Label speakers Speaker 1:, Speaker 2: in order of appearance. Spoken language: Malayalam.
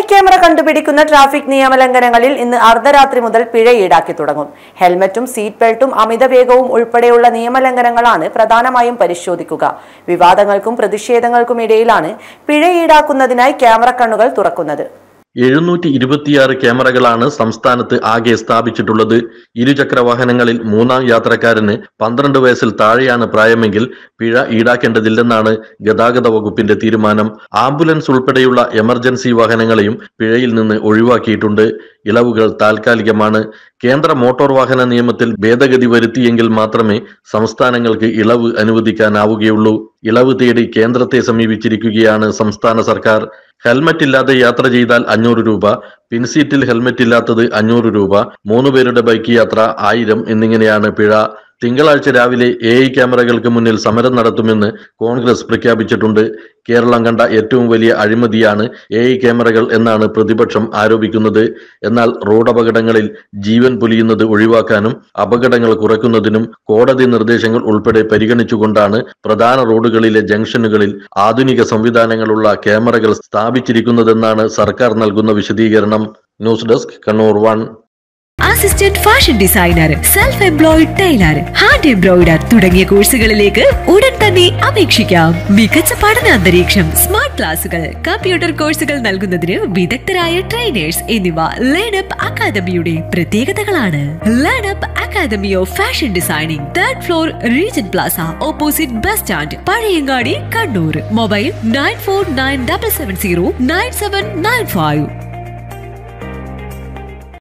Speaker 1: ക്യാമറ കണ്ടുപിടിക്കുന്ന ട്രാഫിക് നിയമലംഘനങ്ങളിൽ ഇന്ന് അർദ്ധരാത്രി മുതൽ പിഴ ഈടാക്കി തുടങ്ങും ഹെൽമറ്റും സീറ്റ് ബെൽറ്റും അമിതവേഗവും ഉൾപ്പെടെയുള്ള നിയമലംഘനങ്ങളാണ് പ്രധാനമായും പരിശോധിക്കുക വിവാദങ്ങൾക്കും പ്രതിഷേധങ്ങൾക്കും ഇടയിലാണ് പിഴ ഈടാക്കുന്നതിനായി ക്യാമറ കണ്ണുകൾ തുറക്കുന്നത്
Speaker 2: എഴുന്നൂറ്റി ഇരുപത്തിയാറ് ക്യാമറകളാണ് സംസ്ഥാനത്ത് ആകെ സ്ഥാപിച്ചിട്ടുള്ളത് ഇരുചക്ര വാഹനങ്ങളിൽ മൂന്നാം യാത്രക്കാരന് പന്ത്രണ്ട് വയസ്സിൽ താഴെയാണ് പ്രായമെങ്കിൽ പിഴ ഈടാക്കേണ്ടതില്ലെന്നാണ് ഗതാഗത വകുപ്പിന്റെ തീരുമാനം ആംബുലൻസ് ഉൾപ്പെടെയുള്ള എമർജൻസി വാഹനങ്ങളെയും പിഴയിൽ നിന്ന് ഒഴിവാക്കിയിട്ടുണ്ട് ഇളവുകൾ താൽക്കാലികമാണ് കേന്ദ്ര മോട്ടോർ വാഹന നിയമത്തിൽ ഭേദഗതി വരുത്തിയെങ്കിൽ മാത്രമേ സംസ്ഥാനങ്ങൾക്ക് ഇളവ് അനുവദിക്കാനാവുകയുള്ളൂ ഇളവ് തേടി കേന്ദ്രത്തെ സമീപിച്ചിരിക്കുകയാണ് സംസ്ഥാന സർക്കാർ ഹെൽമറ്റ് ഇല്ലാതെ യാത്ര ചെയ്താൽ അഞ്ഞൂറ് രൂപ പിൻസീറ്റിൽ ഹെൽമറ്റ് ഇല്ലാത്തത് അഞ്ഞൂറ് രൂപ മൂന്ന് പേരുടെ ബൈക്ക് യാത്ര ആയിരം എന്നിങ്ങനെയാണ് പിഴ തിങ്കളാഴ്ച രാവിലെ എ ഐ ക്യാമറകൾക്ക് മുന്നിൽ സമരം നടത്തുമെന്ന് കോൺഗ്രസ് പ്രഖ്യാപിച്ചിട്ടുണ്ട് കേരളം കണ്ട ഏറ്റവും വലിയ അഴിമതിയാണ് എ ഐ ക്യാമറകൾ എന്നാണ് പ്രതിപക്ഷം ആരോപിക്കുന്നത് എന്നാൽ റോഡ് അപകടങ്ങളിൽ ജീവൻ പൊലിയുന്നത് ഒഴിവാക്കാനും അപകടങ്ങൾ കുറയ്ക്കുന്നതിനും കോടതി നിർദ്ദേശങ്ങൾ ഉൾപ്പെടെ പരിഗണിച്ചുകൊണ്ടാണ് പ്രധാന റോഡുകളിലെ ജംഗ്ഷനുകളിൽ ആധുനിക സംവിധാനങ്ങളുള്ള ക്യാമറകൾ സ്ഥാപിച്ചിരിക്കുന്നതെന്നാണ് സർക്കാർ നൽകുന്ന വിശദീകരണം news desk Kannur one
Speaker 3: assistant fashion designer self employed tailor hand embroider തുടങ്ങിയ കോഴ്സുകളിലേക്ക് ഉടൻ തന്നെ അപേക്ഷിക്കാം മികച്ച പഠന അന്തരീക്ഷം സ്മാർട്ട് ക്ലാസുകൾ കമ്പ്യൂട്ടർ കോഴ്സുകൾ നൽകുന്നതിന് വിദഗ്ധരായ ട്രെയിനേഴ്സ് എന്നിവ ലേണപ്പ് അക്കാദമിയുടെ പ്രത്യേകതകളാണ് learn up academy of fashion designing third floor region plaza opposite bus stand Pazhayangadi Kannur mobile nine four nine double seven zero nine seven nine five